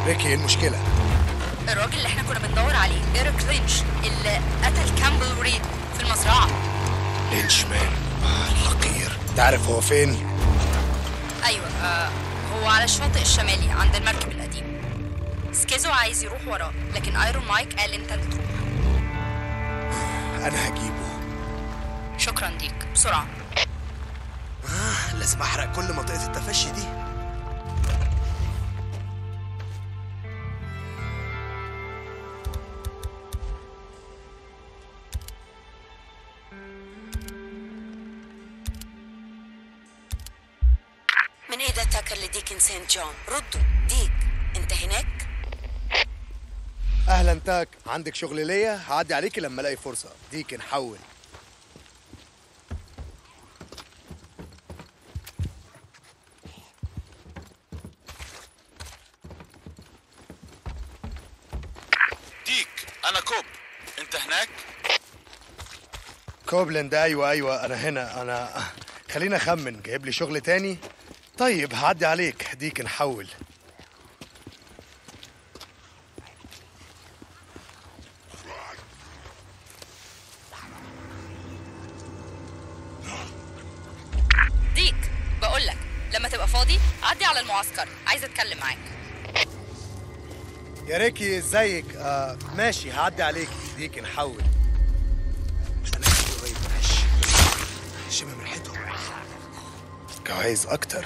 ريكي ايه المشكله الراجل اللي احنا كنا بندور عليه ايريك لينش اللي قتل كامبل ريد في المزرعه لينش مان آه، الحقير تعرف هو فين ايوه آه هو على الشاطئ الشمالي عند المركب القديم سكيزو عايز يروح وراه لكن ايرون مايك قال انت اللي تروح انا هجيبه شكرا ديك بسرعه آه لازم احرق كل منطقه التفشي دي من ايه ده تاكر لديكن سانت جون ردوا ديك انت هناك اهلا تاك عندك شغل ليا هعدي عليكي لما الاقي فرصه ديك نحول ديك انا كوب انت هناك كوبلند ايوه ايوه انا هنا انا خلينا اخمن جايب لي شغل تاني طيب هعدي عليك ديك نحول ديك بقول لك لما تبقى فاضي عدي على المعسكر عايزه اتكلم معاك يا ريكي ازيك آه ماشي هعدي عليك ديك نحول انا ماشي قريب ماشي شم ريحتهم جوايز اكتر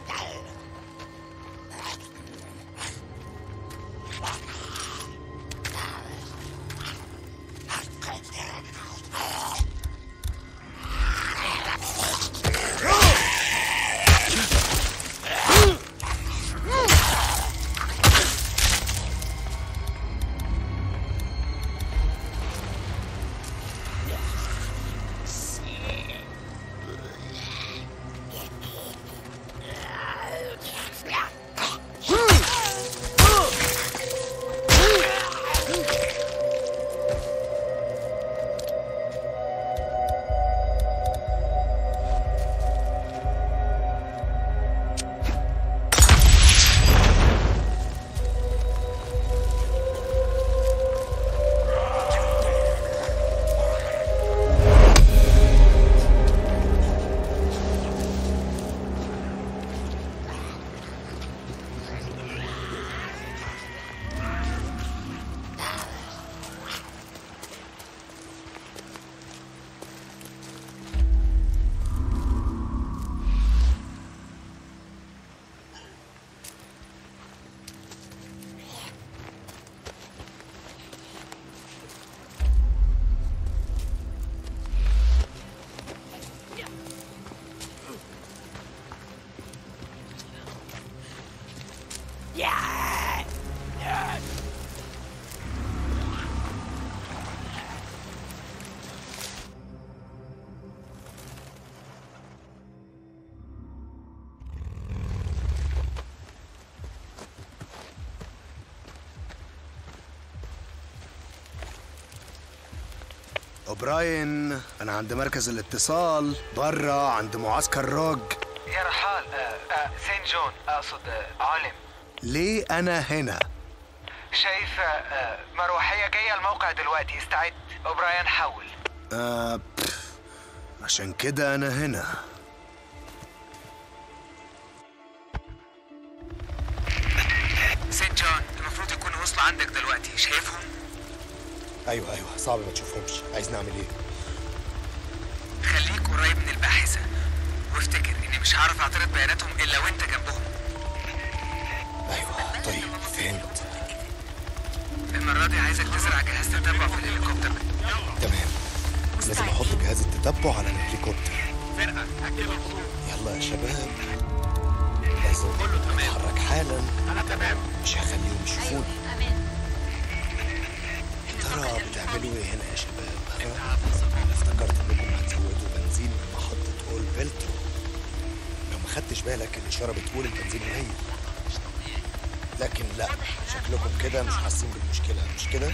اوبراين انا عند مركز الاتصال بره عند معسكر روج يا رحال آه، آه، سين جون اقصد آه، علم ليه انا هنا شايف آه، آه، مروحيه جايه الموقع دلوقتي استعد اوبراين حول آه بف. عشان كده انا هنا سين جون المفروض يكونوا وصلوا عندك دلوقتي شايفهم ايوه ايوه صعب ما تشوفهمش عايز نعمل ايه خليك قريب من الباحثه وافتكر اني مش هعرف اعترض بياناتهم الا وانت جنبهم ايوه طيب فهمت المره دي عايزك تزرع جهاز تتبع في الهليكوبتر تمام لازم احط جهاز التتبع على الهليكوبتر يلا يا شباب لازم نتحرك حالا انا تمام مش هخليهم يشوفوني يا ترى بتعملوا ايه هنا يا شباب ها؟ افتكرت انكم هتزودوا بنزين من محطة اول بلترو لو ما خدتش بالك الاشارة بتقول البنزين قليل لكن لا شكلكم كده مش حاسين بالمشكلة مش كده؟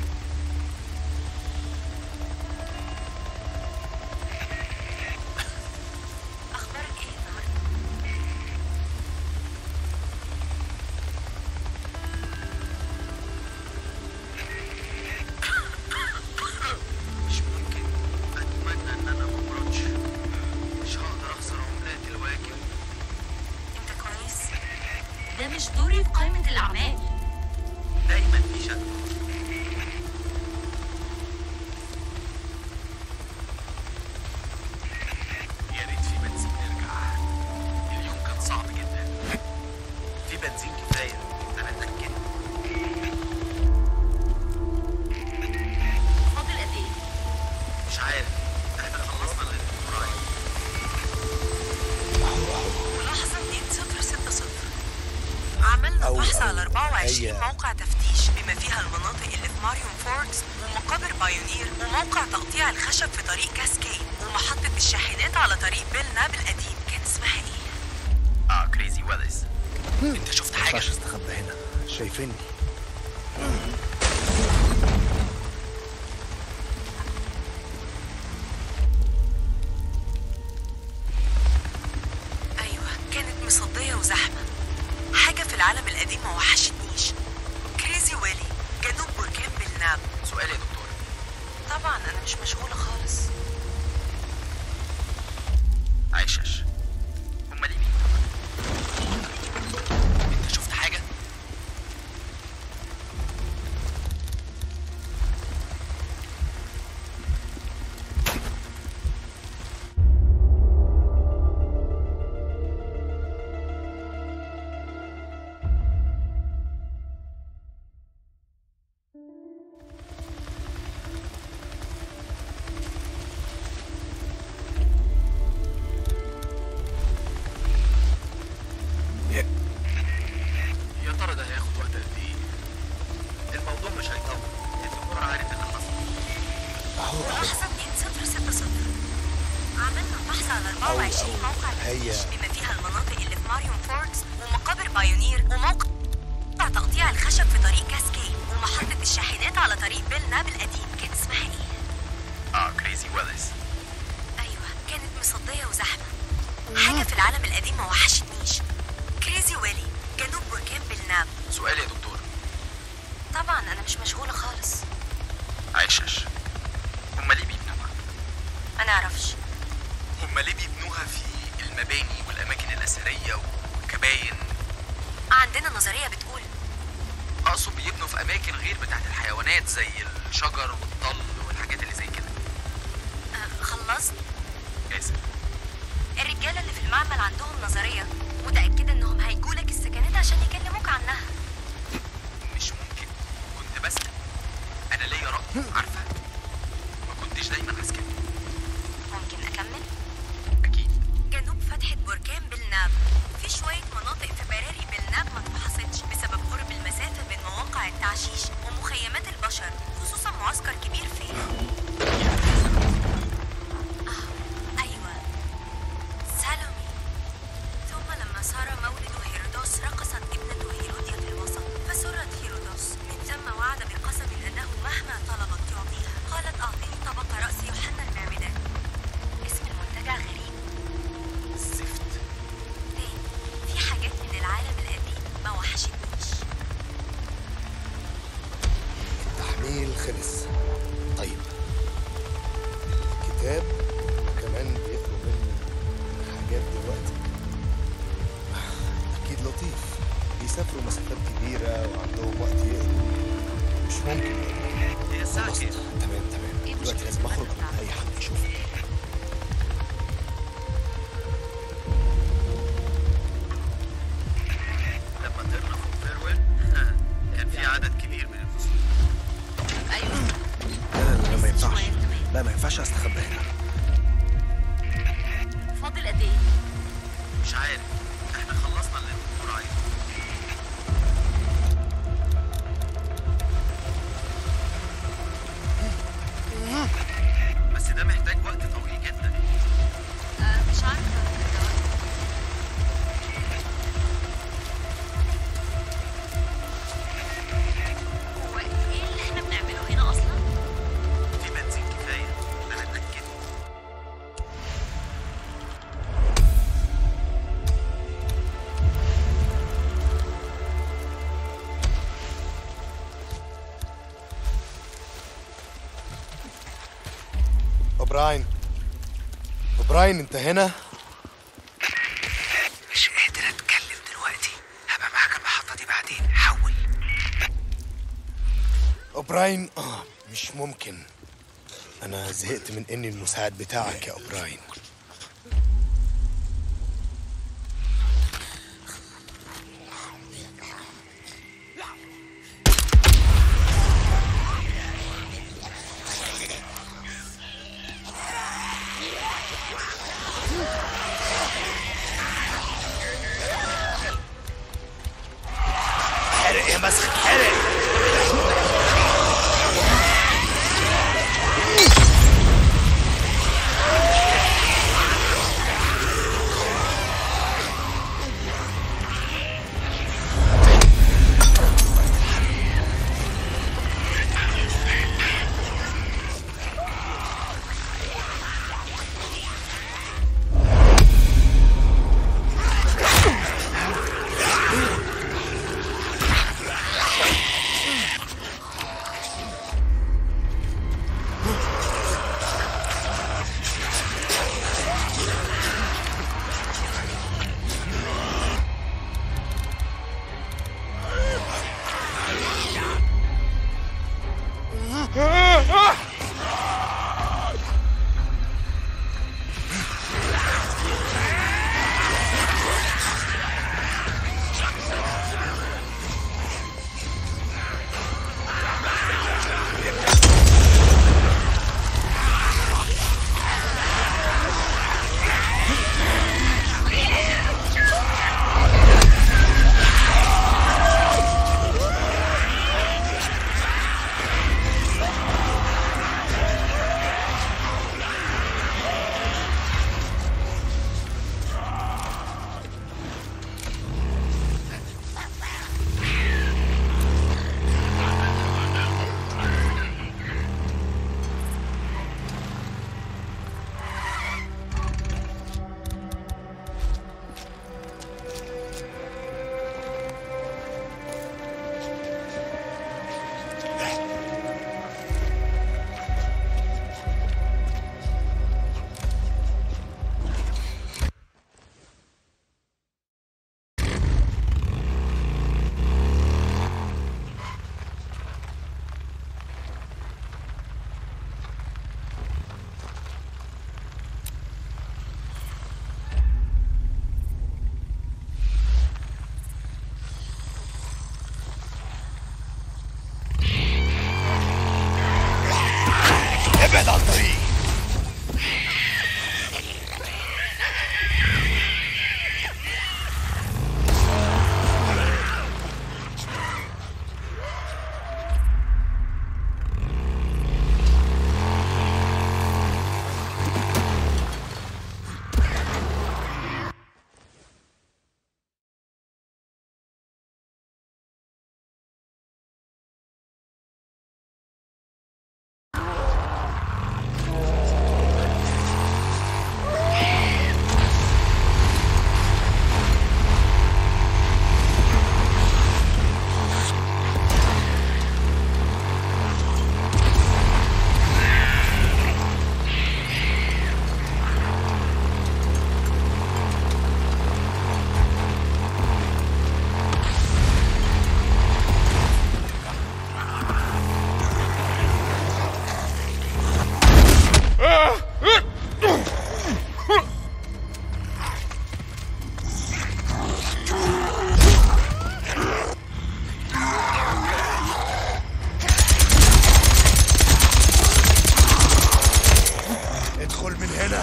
ده مش دوري في قائمة الأعمال دايما في شك يا ريت في بنزين يرجع اليوم كان صعب جدا في بنزين كفايه انا اتاكد فاضل قد إيه؟ مش عارف احنا خلصنا الانتراي ملاحظة 2060 عملنا أو- بحث أو على 24 هي- موقع تفتيش بما فيها المناطق اللي في ماريون فوردز ومقابر بايونير وموقع تقطيع الخشب في طريق كاسكيد ومحطة الشاحنات على طريق بيل ناب القديم كان اسمها ايه؟ اه كريزي ويلز انت شفت ما حاجه ينفعش استخبى هنا شايفيني ايوه كانت مصدية وزحمة حاجة في العالم القديم ما وحشتنيش كريزي ويلي جنوب بركان بيل ناب سؤال يا دكتور طبعا انا مش مشغولة خالص عشش هما ليه مين انت شفت حاجه يا ترى ده هياخد وقت قد ايه الموضوع مش هيطول الدكتور عارف اللي حصل اهو اهو ملاحظة 2060 عملنا بحث على 24 أو- موقع هي- تفتيش بما فيها المناطق اللي في ماريون فوردز ومقابر بايونير وموقع تقطيع الخشب في طريق كاسكي ومحطة الشاحنات على طريق بيل ناب القديم كان اسمها ايه؟ اه كريزي ويلز ايوه كانت مصدية وزحمة حاجة في العالم القديم ما وحشتنيش كريزي ويلي جنوب بركان بيل ناب سؤال يا دكتور طبعا انا مش مشغولة خالص عشش هما ليه بيبنوها ما نعرفش هما ليه بيبنوها في المباني والاماكن الاثريه والكباين عندنا نظرية بتقول اقصد بيبنوا في اماكن غير بتاعت الحيوانات زي الشجر والطل والحاجات اللي زي كده آه، خلصت اسف الرجاله اللي في المعمل عندهم نظريه متاكده انهم هيجولك السكنات عشان يكلموك عنها مش ممكن كنت بسأل انا ليا رأي عارفه ما كنتش دايما عسكري ممكن اكمل اكيد جنوب فتحة بركان بلناب في شوية مناطق في براري بلناب ما اتفحصتش بسبب قرب المسافة بين مواقع التعشيش ومخيمات البشر خصوصا معسكر كبير فيه آه، أيوة سالومي ثم لما صار مولد هيرودوس رقصت ابنة هيروديا في الوسط فسرت هيرودوس من ثم وعد بقسم أنه مهما طلبت يعطيها قالت أعطيني طبق رأس يوحنا المعمدان اسم المنتجع غريب زفت تاني في حاجات من العالم القديم ما وحشتنيش التحميل خلص طيب الكتاب كمان بيقروا منه حاجات دلوقتي اكيد لطيف بيسافروا مسافات كبيره وعندهم وقت يقروا مش ممكن يقروا هي الساعة خلصت كام؟ تمام تمام دلوقتي لازم اخرج قبل اي حد يشوفني لما طرنا فوق فيرويل كان في عدد كبير من الفصول ايوه لا لا لا ما ينفعش شوية كمان. لا ما ينفعش استخبى هنا فاضل قد ايه مش عارف احنا خلصنا اللي الدكتور عايزه بس ده محتاج وقت طويل جدا آه مش عارفه هو ايه اللي احنا بنعمله هنا اصلا في بنزين كفايه انا اتاكد اوبراين اوبراين انت هنا مش قادر اتكلم دلوقتي هبقى معاك اوبراين اه مش ممكن انا زهقت من اني المساعد بتاعك يا اوبراين حرق يا مسخ حرق ابعد عن طريقي ادخل من هنا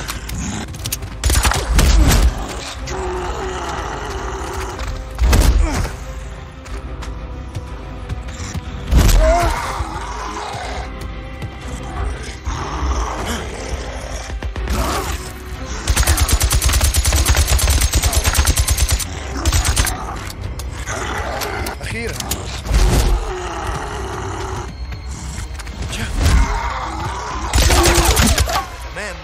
أخيرا تمام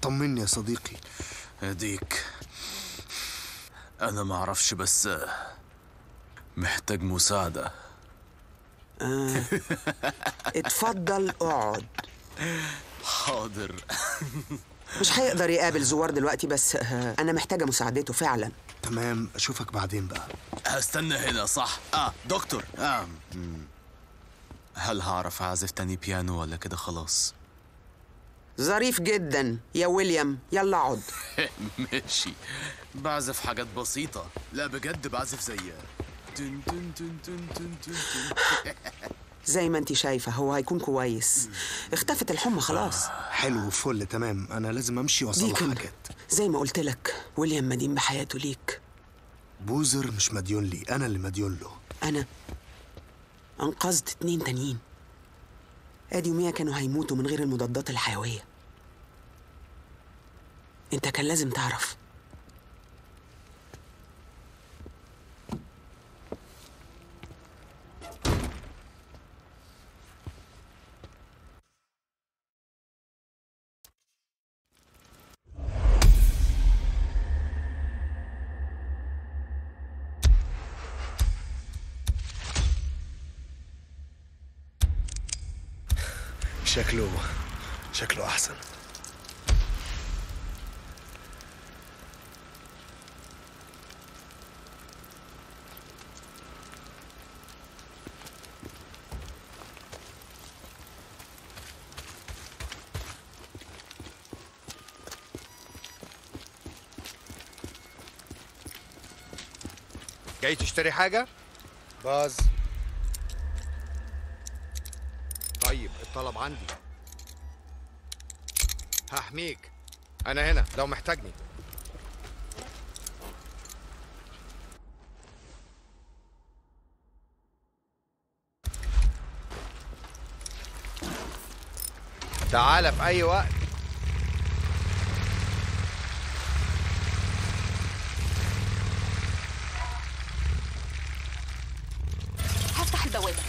طمني يا صديقي ديك انا ما اعرفش بس محتاج مساعدة اتفضل اقعد حاضر مش هيقدر يقابل زوار دلوقتي بس آه، انا محتاجه مساعدته فعلا تمام اشوفك بعدين بقى هستنى هنا صح اه دكتور آه. مم. هل هعرف اعزف تاني بيانو ولا كده خلاص ظريف جدا يا ويليام يلا اقعد ماشي بعزف حاجات بسيطة لا بجد بعزف زي تن تن تن تن تن تن تن. زي ما انت شايفه هو هيكون كويس اختفت الحمى خلاص حلو وفل تمام انا لازم امشي واصلح ديكن حاجات زي ما قلت لك ويليام مدين بحياته ليك بوزر مش مديون لي انا اللي مديون له انا انقذت اتنين تانيين ادي وميا كانوا هيموتوا من غير المضادات الحيويه انت كان لازم تعرف شكله شكله احسن جاي تشتري حاجة؟ باز طيب الطلب عندي هحميك انا هنا لو محتاجني تعال في اي وقت هفتح البوابة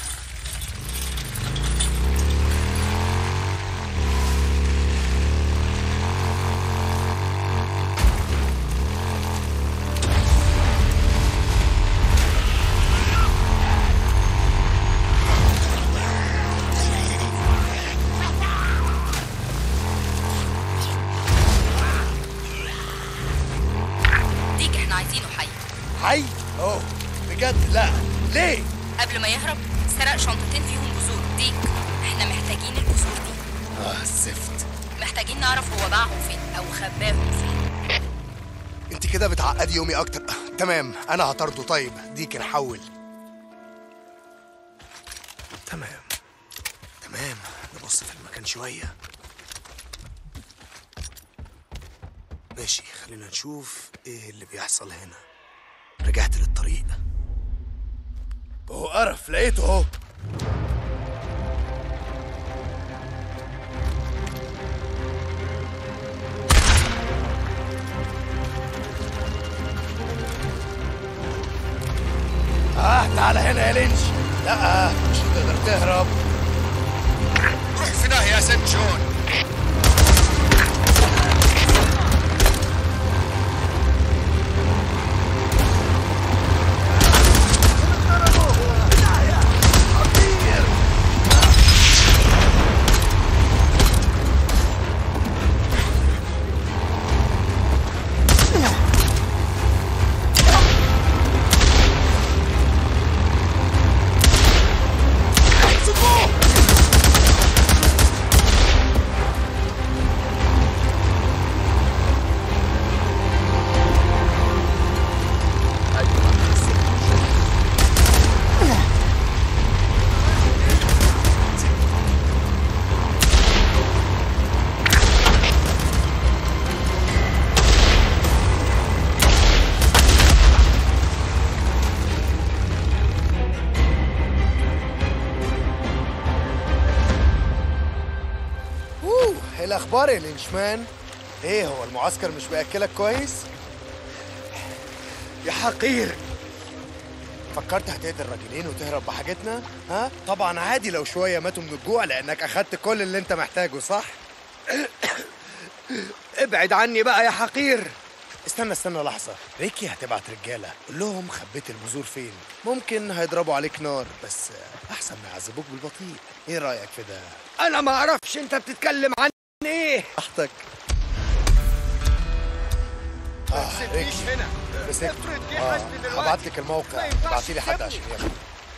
ديك احنا عايزينه حي حي اوه بجد لا ليه قبل ما يهرب سرق شنطتين فيهم بذور ديك احنا محتاجين البذور دي اه الزفت محتاجين نعرف هو باعهم فين او خباهم فين انت كده بتعقدي يومي اكتر آه، تمام انا هطرده طيب ديك نحول تمام تمام نبص في المكان شوية ماشي خلينا نشوف ايه اللي بيحصل هنا رجعت للطريق هو قرف لقيته اهو اه تعال هنا يا لينش لا مش هتقدر تهرب روح في داهية يا سنت جون اوه ايه الاخبار يا لينشمان ايه هو المعسكر مش بياكلك كويس يا حقير فكرت هتقتل راجلين وتهرب بحاجتنا ها طبعا عادي لو شويه ماتوا من الجوع لانك اخدت كل اللي انت محتاجه صح ابعد عني بقى يا حقير استنى استنى لحظة ريكي هتبعت رجالة قول لهم خبيت البذور فين ممكن هيضربوا عليك نار بس أحسن ما يعذبوك بالبطيء إيه رأيك في ده؟ أنا ما أعرفش أنت بتتكلم عن إيه راحتك آه ريكي هنا مسكت آه هبعت لك الموقع ابعتي لي حد عشان ياخد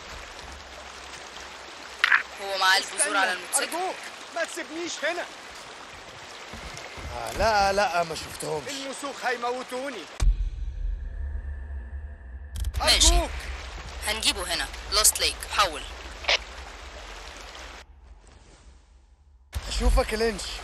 هو معاه البذور على الموتوسيكل أرجوك ما تسيبنيش هنا آه لا لا ما شفتهمش المسوخ هيموتوني ماشي أرجوك هنجيبه هنا لوست ليك حول أشوفك يا لينش